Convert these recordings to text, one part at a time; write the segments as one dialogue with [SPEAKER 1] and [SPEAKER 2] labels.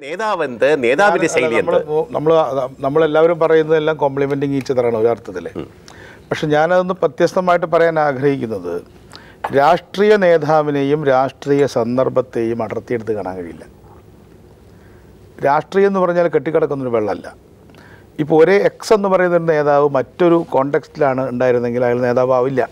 [SPEAKER 1] നേതാവ് എന്ത് നേതാവിന്റെ ശൈലി എന്ത്
[SPEAKER 2] നമ്മൾ നമ്മൾ നമ്മളെല്ലാവരും പറയുന്നതെല്ലാം കോംപ്ലിമെൻറ്റിങ് ഈച്ച് തരാണ് ഒരു അർത്ഥത്തിൽ പക്ഷെ ഞാനതൊന്ന് വ്യത്യസ്തമായിട്ട് പറയാൻ ആഗ്രഹിക്കുന്നത് രാഷ്ട്രീയ നേതാവിനെയും രാഷ്ട്രീയ സന്ദർഭത്തെയും അടർത്തിയെടുത്ത് കാണാൻ കഴിയില്ല രാഷ്ട്രീയം എന്ന് പറഞ്ഞാൽ കെട്ടിക്കിടക്കുന്നൊരു വെള്ളമല്ല ഇപ്പോൾ ഒരേ എക്സ് എന്ന് പറയുന്ന ഒരു നേതാവ് മറ്റൊരു കോണ്ടെക്സ്റ്റിലാണ് ഉണ്ടായിരുന്നെങ്കിൽ അയാൾ നേതാവാവില്ല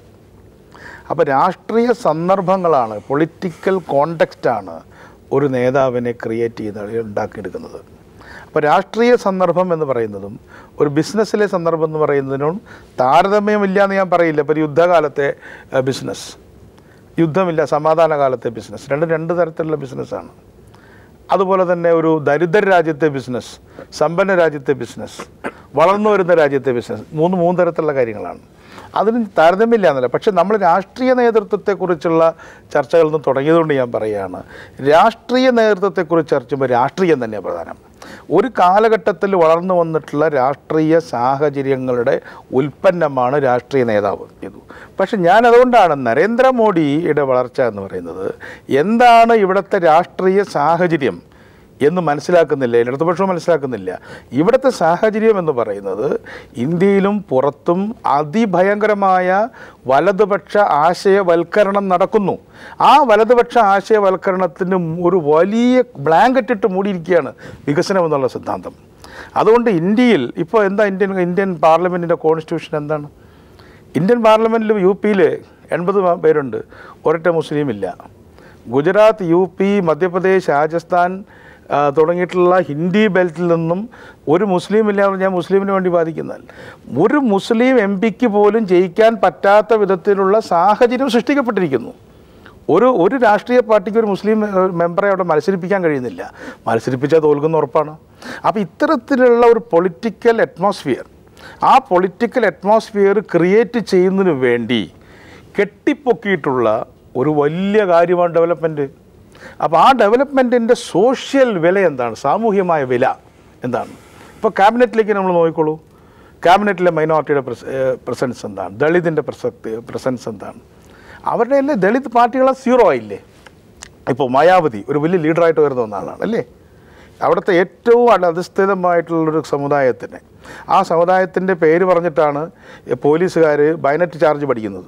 [SPEAKER 2] അപ്പോൾ രാഷ്ട്രീയ സന്ദർഭങ്ങളാണ് പൊളിറ്റിക്കൽ കോണ്ടെക്സ്റ്റാണ് ഒരു നേതാവിനെ ക്രിയേറ്റ് ചെയ്ത് ഉണ്ടാക്കിയെടുക്കുന്നത് അപ്പോൾ രാഷ്ട്രീയ സന്ദർഭം എന്ന് പറയുന്നതും ഒരു ബിസിനസ്സിലെ സന്ദർഭം എന്ന് പറയുന്നതിനും താരതമ്യമില്ല എന്ന് ഞാൻ പറയില്ല ഇപ്പോൾ ഒരു യുദ്ധകാലത്തെ ബിസിനസ് യുദ്ധമില്ല സമാധാന കാലത്തെ ബിസിനസ് രണ്ടും രണ്ട് തരത്തിലുള്ള ബിസിനസ്സാണ് അതുപോലെ തന്നെ ഒരു ദരിദ്ര രാജ്യത്തെ ബിസിനസ് സമ്പന്ന രാജ്യത്തെ ബിസിനസ് വളർന്നു വരുന്ന രാജ്യത്തെ ബിസിനസ് മൂന്ന് മൂന്ന് തരത്തിലുള്ള കാര്യങ്ങളാണ് അതിന് താരതമ്യമില്ല എന്നല്ല പക്ഷെ നമ്മൾ രാഷ്ട്രീയ നേതൃത്വത്തെക്കുറിച്ചുള്ള ചർച്ചകളിൽ നിന്ന് തുടങ്ങിയതുകൊണ്ട് ഞാൻ പറയുകയാണ് രാഷ്ട്രീയ നേതൃത്വത്തെക്കുറിച്ച് ചർച്ച ചെയ്യുമ്പോൾ രാഷ്ട്രീയം തന്നെയാണ് പ്രധാനം ഒരു കാലഘട്ടത്തിൽ വളർന്നു വന്നിട്ടുള്ള രാഷ്ട്രീയ സാഹചര്യങ്ങളുടെ ഉൽപ്പന്നമാണ് രാഷ്ട്രീയ നേതാവ് ഇത് പക്ഷെ ഞാൻ അതുകൊണ്ടാണ് നരേന്ദ്രമോദിയുടെ വളർച്ച എന്ന് പറയുന്നത് എന്താണ് ഇവിടുത്തെ രാഷ്ട്രീയ സാഹചര്യം എന്ന് മനസ്സിലാക്കുന്നില്ല ഇടതുപക്ഷവും മനസ്സിലാക്കുന്നില്ല ഇവിടുത്തെ സാഹചര്യം എന്ന് പറയുന്നത് ഇന്ത്യയിലും പുറത്തും അതിഭയങ്കരമായ വലതുപക്ഷ ആശയവൽക്കരണം നടക്കുന്നു ആ വലതുപക്ഷ ആശയവൽക്കരണത്തിന് ഒരു വലിയ ബ്ലാങ്കറ്റ് ഇട്ട് മൂടിയിരിക്കുകയാണ് വികസനം എന്നുള്ള സിദ്ധാന്തം അതുകൊണ്ട് ഇന്ത്യയിൽ ഇപ്പോൾ എന്താ ഇന്ത്യൻ ഇന്ത്യൻ പാർലമെൻറ്റിൻ്റെ കോൺസ്റ്റിറ്റ്യൂഷൻ എന്താണ് ഇന്ത്യൻ പാർലമെൻറ്റിൽ യു പിയിൽ എൺപത് പേരുണ്ട് ഒരൊറ്റ മുസ്ലിം ഇല്ല ഗുജറാത്ത് യു പി മധ്യപ്രദേശ് രാജസ്ഥാൻ ആ, തുടങ്ങിയിട്ടുള്ള ഹിന്ദി ബെൽറ്റിൽ നിന്നും ഒരു മുസ്ലിം ഇല്ലാതെ ഞാൻ മുസ്ലിമിന് വേണ്ടി ബാധിക്കുന്നതല്ല ഒരു മുസ്ലിം എം പിക്ക് പോലും ജയിക്കാൻ പറ്റാത്ത വിധത്തിലുള്ള സാഹചര്യം സൃഷ്ടിക്കപ്പെട്ടിരിക്കുന്നു ഒരു ഒരു രാഷ്ട്രീയ പാർട്ടിക്ക് ഒരു മുസ്ലിം ഏഹ്, മെമ്പറെ അവിടെ മത്സരിപ്പിക്കാൻ കഴിയുന്നില്ല മത്സരിപ്പിച്ചാൽ തോൽക്കുന്ന ഉറപ്പാണ് അപ്പോൾ ഇത്തരത്തിലുള്ള ഒരു പൊളിറ്റിക്കൽ അറ്റ്മോസ്ഫിയർ ആ പൊളിറ്റിക്കൽ അറ്റ്മോസ്ഫിയർ ക്രിയേറ്റ് ചെയ്യുന്നതിന് വേണ്ടി കെട്ടിപ്പൊക്കിയിട്ടുള്ള ഒരു വലിയ കാര്യമാണ് ഡെവലപ്മെൻറ്റ് അപ്പോൾ ആ ഡെവലപ്മെൻറ്റിൻ്റെ സോഷ്യൽ വില എന്താണ് സാമൂഹ്യമായ വില എന്താണ് ഇപ്പോൾ ക്യാബിനറ്റിലേക്ക് നമ്മൾ നോക്കിക്കോളൂ ക്യാബിനറ്റിലെ മൈനോറിറ്റിയുടെ പ്രസൻസ് എന്താണ് ദളിതിൻ്റെ പ്രസക്തി പ്രസൻസ് എന്താണ് അവരുടെ അല്ലേ ദളിത് പാർട്ടികളെ സീറോ ആയില്ലേ ഇപ്പോൾ മായാവതി ഒരു വലിയ ലീഡറായിട്ട് വരുന്ന ഒന്നാളാണ് അല്ലേ അവിടുത്തെ ഏറ്റവും അധ- അധിഷ്ഠിതമായിട്ടുള്ളൊരു സമുദായത്തിന് ആ സമുദായത്തിൻ്റെ പേര് പറഞ്ഞിട്ടാണ് പോലീസുകാർ ബൈനറ്റ് ചാർജ് പഠിക്കുന്നത്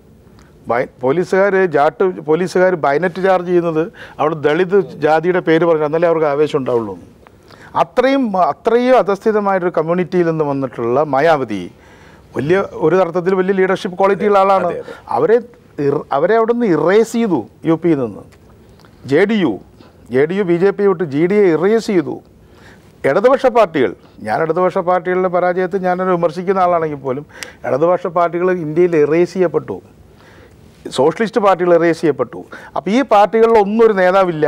[SPEAKER 2] ബൈ പോലീസുകാർ ജാട്ട് പോലീസുകാർ ബൈനറ്റ് ചാർജ് ചെയ്യുന്നത് അവിടെ ദളിത് ജാതിയുടെ പേര് പറഞ്ഞു എന്നാലേ അവർക്ക് ആവേശം ഉണ്ടാവുള്ളൂ എന്ന്. അത്രയും അത്രയും അധസ്ഥിതമായിട്ടൊരു കമ്മ്യൂണിറ്റിയിൽ നിന്ന് വന്നിട്ടുള്ള മായാവതി വലിയ ഒരു അർത്ഥത്തിൽ വലിയ ലീഡർഷിപ്പ് ക്വാളിറ്റിയുള്ള ആളാണ് അവരെ ഇർ- അവരെ അവിടെ നിന്ന് ഇറേസ് ചെയ്തു യു പിയിൽ നിന്ന് J D U J D U B J P വിട്ട് ജി ഡി എ ഇറേസ് ചെയ്തു ഇടതുപക്ഷ പാർട്ടികൾ ഞാൻ ഇടതുപക്ഷ പാർട്ടികളുടെ പരാജയത്തെ ഞാനൊരു വിമർശിക്കുന്ന ആളാണെങ്കിൽ പോലും ഇടതുപക്ഷ പാർട്ടികൾ ഇന്ത്യയിൽ ഇറേസ് ചെയ്യപ്പെട്ടു സോഷ്യലിസ്റ്റ് പാർട്ടികൾ ഇറേസ് ചെയ്യപ്പെട്ടു അപ്പോൾ ഈ പാർട്ടികളിൽ ഒന്നും ഒരു നേതാവില്ല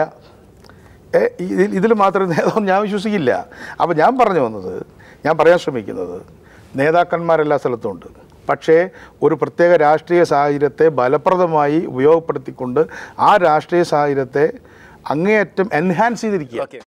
[SPEAKER 2] ഏ, ഇതിൽ ഇതിൽ മാത്രം നേതാവ് ഞാൻ വിശ്വസിക്കില്ല അപ്പോൾ ഞാൻ പറഞ്ഞു വന്നത് ഞാൻ പറയാൻ ശ്രമിക്കുന്നത് നേതാക്കന്മാരെല്ലാ സ്ഥലത്തും ഉണ്ട് പക്ഷേ ഒരു പ്രത്യേക രാഷ്ട്രീയ സാഹചര്യത്തെ ഫലപ്രദമായി ഉപയോഗപ്പെടുത്തിക്കൊണ്ട് ആ രാഷ്ട്രീയ സാഹചര്യത്തെ അങ്ങേയറ്റം എൻഹാൻസ് ചെയ്തിരിക്കുക
[SPEAKER 1] ഓക്കെ